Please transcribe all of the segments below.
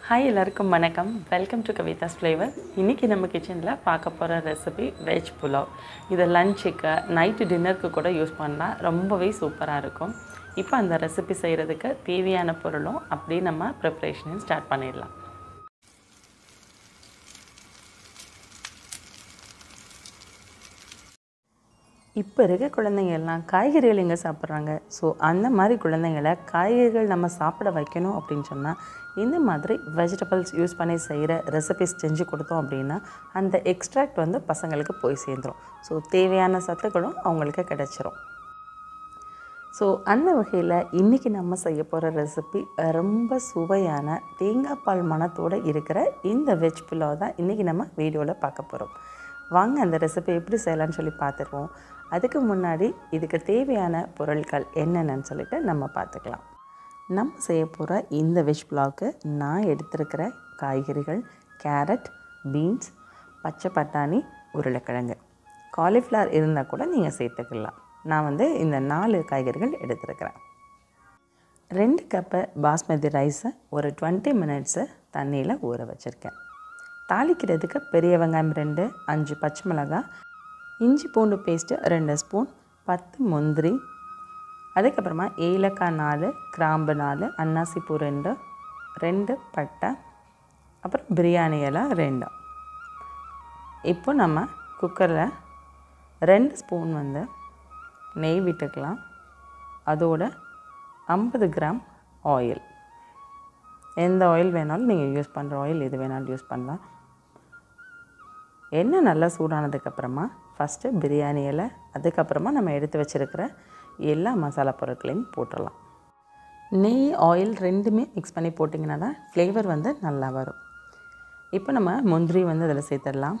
hi எல்லாருக்கும் வணக்கம் welcome to கவிதாஸ் flavour இன்றைக்கி நம்ம கிச்சனில் பார்க்க போகிற ரெசிபி வெஜ் புலாவ் இதை லஞ்சுக்கு நைட்டு டின்னருக்கு கூட யூஸ் பண்ணால் ரொம்பவே சூப்பராக இருக்கும் இப்போ அந்த ரெசிபி செய்கிறதுக்கு தேவையான பொருளும் அப்படியே நம்ம ப்ரிப்ரேஷனையும் ஸ்டார்ட் பண்ணிடலாம் இப்போ இருக்க குழந்தைங்க எல்லாம் காய்கறிகள் எங்கே சாப்பிட்றாங்க ஸோ அந்த மாதிரி குழந்தைங்கள காய்கறிகள் நம்ம சாப்பிட வைக்கணும் அப்படின்னு சொன்னால் இந்த மாதிரி வெஜிடபிள்ஸ் யூஸ் பண்ணி செய்கிற ரெசிபிஸ் செஞ்சு கொடுத்தோம் அப்படின்னா அந்த எக்ஸ்ட்ராக்ட் வந்து பசங்களுக்கு போய் சேர்ந்துடும் ஸோ தேவையான சத்துக்களும் அவங்களுக்கு கிடைச்சிரும் ஸோ அந்த வகையில் இன்றைக்கி நம்ம செய்ய போகிற ரெசிபி ரொம்ப சுவையான தேங்காய் பால் மணத்தோடு இருக்கிற இந்த வெஜ் புலாவ் தான் இன்றைக்கி நம்ம வீடியோவில் பார்க்க போகிறோம் வாங்க அந்த ரெசிபி எப்படி செய்யலாம்னு சொல்லி பார்த்துருவோம் அதுக்கு முன்னாடி இதுக்கு தேவையான பொருட்கள் என்னென்னு சொல்லிட்டு நம்ம பார்த்துக்கலாம் நம்ம செய்ய போகிற இந்த வெஜ் புலாவுக்கு நான் எடுத்திருக்கிற காய்கறிகள் கேரட் பீன்ஸ் பச்சை பட்டாணி உருளைக்கிழங்கு காலிஃப்ளவர் இருந்தால் கூட நீங்கள் சேர்த்துக்கலாம் நான் வந்து இந்த நாலு காய்கறிகள் எடுத்துருக்கிறேன் ரெண்டு கப்பு பாஸ்மதி ரைஸை ஒரு டுவெண்ட்டி மினிட்ஸு தண்ணியில் ஊற வச்சுருக்கேன் தாளிக்கிறதுக்கு பெரிய வெங்காயம் ரெண்டு அஞ்சு பச்சை மிளகாய் இஞ்சி பூண்டு பேஸ்ட்டு ரெண்டு ஸ்பூன் பத்து முந்திரி அதுக்கப்புறமா ஏலக்காய் நாலு கிராம்பு நாலு அன்னாசிப்பூ ரெண்டு ரெண்டு பட்டை அப்புறம் பிரியாணி இலை ரெண்டு இப்போ நம்ம குக்கரில் ரெண்டு ஸ்பூன் வந்து நெய் விட்டுக்கலாம் அதோட ஐம்பது கிராம் ஆயில் எந்த ஆயில் வேணாலும் நீங்கள் யூஸ் பண்ணுற ஆயில் எது வேணாலும் யூஸ் பண்ணலாம் எண்ணெய் நல்லா சூடானதுக்கப்புறமா ஃபஸ்ட்டு பிரியாணி இலை அதுக்கப்புறமா நம்ம எடுத்து வச்சுருக்கிற எல்லா மசாலா பொருட்களையும் போட்டுடலாம் நெய் ஆயில் ரெண்டுமே மிக்ஸ் பண்ணி போட்டிங்கன்னா தான் ஃப்ளேவர் வந்து நல்லா வரும் இப்போ நம்ம முந்திரி வந்து அதில் சேர்த்துடலாம்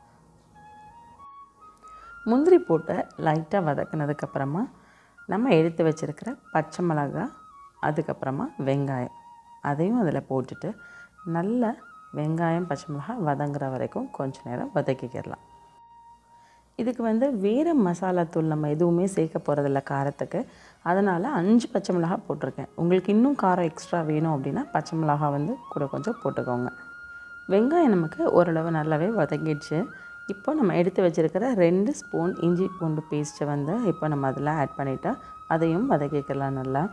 முந்திரி போட்டு லைட்டாக வதக்குனதுக்கப்புறமா நம்ம எடுத்து வச்சுருக்கிற பச்சை மிளகாய் அதுக்கப்புறமா வெங்காயம் அதையும் அதில் போட்டுட்டு நல்ல வெங்காயம் பச்சை மிளகாய் வதங்குற வரைக்கும் கொஞ்ச நேரம் வதக்கிக்கிடலாம் இதுக்கு வந்து வேறு மசாலா தூள் நம்ம எதுவுமே சேர்க்க போகிறதில்ல காரத்துக்கு அதனால் அஞ்சு பச்சை மிளகாய் போட்டிருக்கேன் உங்களுக்கு இன்னும் காரம் எக்ஸ்ட்ரா வேணும் அப்படின்னா பச்சை மிளகாய் வந்து கூட கொஞ்சம் போட்டுக்கோங்க வெங்காயம் நமக்கு ஓரளவு நல்லாவே வதங்கிடுச்சு இப்போ நம்ம எடுத்து வச்சுருக்கிற ரெண்டு ஸ்பூன் இஞ்சி பூண்டு பேஸ்ட்டை வந்து இப்போ நம்ம அதில் ஆட் பண்ணிவிட்டு அதையும் வதக்கிக்கலாம் நல்லா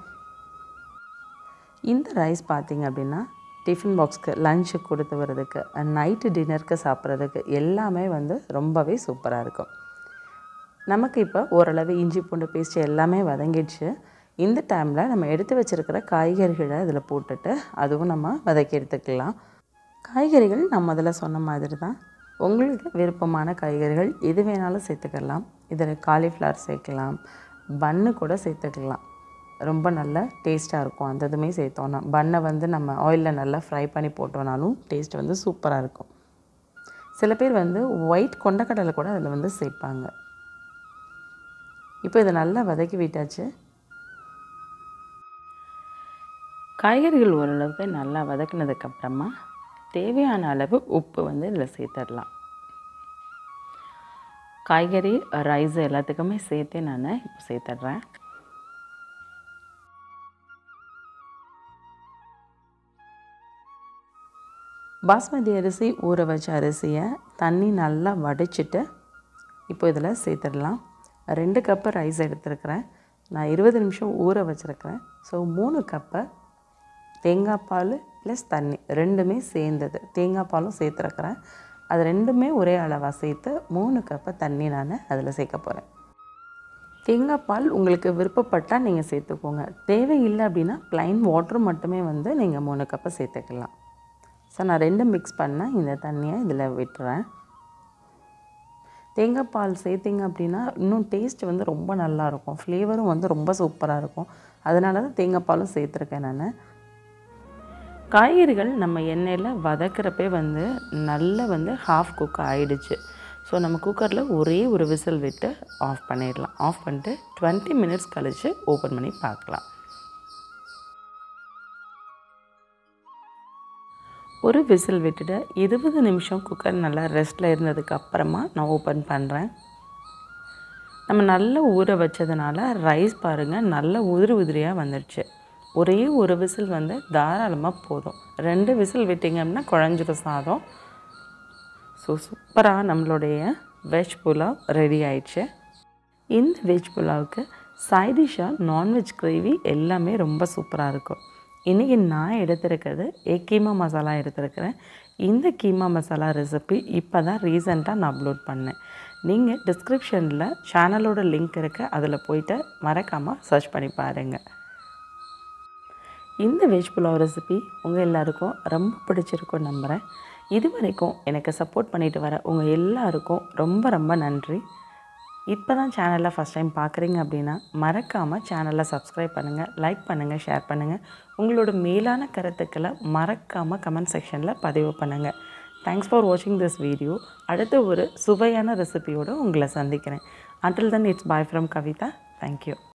இந்த ரைஸ் பார்த்திங்க அப்படின்னா டிஃபன் பாக்ஸ்க்கு லஞ்சுக்கு கொடுத்து வர்றதுக்கு நைட்டு டின்னருக்கு சாப்பிட்றதுக்கு எல்லாமே வந்து ரொம்பவே சூப்பராக இருக்கும் நமக்கு இப்போ ஓரளவு இஞ்சி பூண்டு பேஸ்ட் எல்லாமே வதங்கிடுச்சு இந்த டைமில் நம்ம எடுத்து வச்சுருக்கிற காய்கறிகளை இதில் போட்டுட்டு அதுவும் நம்ம வதக்கி எடுத்துக்கலாம் காய்கறிகள் நான் முதல்ல சொன்ன மாதிரி தான் உங்களுக்கு விருப்பமான காய்கறிகள் எது வேணாலும் சேர்த்துக்கலாம் இதில் காலிஃப்ளவர் சேர்க்கலாம் பன்னு கூட சேர்த்துக்கலாம் ரொம்ப நல்ல டேஸ்ட்டாக இருக்கும் அந்த இதுவுமே சேர்த்தோன்னா பன்னை வந்து நம்ம ஆயிலில் நல்லா ஃப்ரை பண்ணி போட்டோனாலும் டேஸ்ட் வந்து சூப்பராக இருக்கும் சில பேர் வந்து ஒயிட் கொண்டக்கடலை கூட அதில் வந்து சேர்ப்பாங்க இப்போ இதை நல்லா வதக்கி விட்டாச்சு காய்கறிகள் ஓரளவுக்கு நல்லா வதக்கினதுக்கப்புறமா தேவையான அளவு உப்பு வந்து இதில் சேர்த்துடலாம் காய்கறி ரைஸ் எல்லாத்துக்குமே சேர்த்து நான் இப்போ சேர்த்துட்றேன் பாஸ்மதி அரிசி ஊற வச்ச அரிசியை தண்ணி நல்லா வடிச்சிட்டு இப்போ இதில் சேர்த்துடலாம் ரெண்டு கப்பு ரைஸ் எடுத்துருக்கிறேன் நான் இருபது நிமிஷம் ஊற வச்சுருக்கிறேன் ஸோ மூணு கப்பை தேங்காய் பால் ப்ளஸ் தண்ணி ரெண்டுமே சேர்ந்தது தேங்காய் பாலும் சேர்த்துருக்குறேன் அது ரெண்டுமே ஒரே அளவாக சேர்த்து மூணு கப்பை தண்ணி நான் அதில் சேர்க்க போகிறேன் தேங்காய் பால் உங்களுக்கு விருப்பப்பட்டால் நீங்கள் சேர்த்துக்கோங்க தேவையில்லை அப்படின்னா ப்ளைன் வாட்ரு மட்டுமே வந்து நீங்கள் மூணு கப்பை சேர்த்துக்கலாம் ஸோ நான் ரெண்டும் மிக்ஸ் பண்ணேன் இந்த தண்ணியை இதில் விட்டுறேன் தேங்காய் பால் சேர்த்திங்க அப்படின்னா இன்னும் டேஸ்ட் வந்து ரொம்ப நல்லாயிருக்கும் ஃப்ளேவரும் வந்து ரொம்ப சூப்பராக இருக்கும் அதனால தான் தேங்காய் பாலும் சேர்த்துருக்கேன் நான் காய்கறிகள் நம்ம எண்ணெயில் வதக்கிறப்பே வந்து நல்லா வந்து ஹாஃப் குக் ஆகிடுச்சு ஸோ நம்ம குக்கரில் ஒரே ஒரு விசில் விட்டு ஆஃப் பண்ணிடலாம் ஆஃப் பண்ணிட்டு டுவெண்ட்டி மினிட்ஸ் கழித்து ஓப்பன் பண்ணி பார்க்கலாம் ஒரு விசில் விட்டுட்டு இருபது நிமிஷம் குக்கர் நல்லா ரெஸ்ட்டில் இருந்ததுக்கு அப்புறமா நான் ஓப்பன் பண்ணுறேன் நம்ம நல்லா ஊற வச்சதுனால ரைஸ் பாருங்கள் நல்லா உதிரி உதிரியாக வந்துடுச்சு ஒரே ஒரு விசில் வந்து தாராளமாக போதும் ரெண்டு விசில் விட்டிங்க அப்படின்னா குழஞ்சிரும் சாதம் ஸோ சூப்பராக நம்மளுடைய வெஜ் புலாவ் ரெடி ஆயிடுச்சு இந்த வெஜ் புலாவுக்கு சைட் டிஷ்ஷாக நான்வெஜ் கிரேவி எல்லாமே ரொம்ப சூப்பராக இருக்கும் இன்றைக்கி நான் எடுத்திருக்கிறது எக் கீமா மசாலா எடுத்திருக்கிறேன் இந்த கீமா மசாலா ரெசிபி இப்போ தான் ரீசெண்டாக நான் அப்லோட் பண்ணேன் நீங்கள் டிஸ்கிரிப்ஷனில் சேனலோட லிங்க் இருக்குது அதில் போயிட்டு மறக்காமல் சர்ச் பண்ணி பாருங்கள் இந்த வெஜ் புலாவ் ரெசிபி உங்கள் எல்லாருக்கும் ரொம்ப பிடிச்சிருக்கும் நம்புகிறேன் இது வரைக்கும் எனக்கு சப்போர்ட் பண்ணிட்டு வர உங்கள் எல்லாருக்கும் ரொம்ப ரொம்ப நன்றி இப்போ தான் சேனலை ஃபஸ்ட் டைம் பார்க்குறீங்க அப்படின்னா மறக்காமல் சேனலை சப்ஸ்கிரைப் பண்ணுங்கள் லைக் பண்ணுங்கள் ஷேர் பண்ணுங்கள் உங்களோட மேலான கருத்துக்களை மறக்காமல் கமெண்ட் செக்ஷனில் பதிவு பண்ணுங்கள் தேங்க்ஸ் ஃபார் வாட்சிங் திஸ் வீடியோ அடுத்து ஒரு சுவையான ரெசிபியோடு உங்களை சந்திக்கிறேன் until then it's bye from Kavitha thank you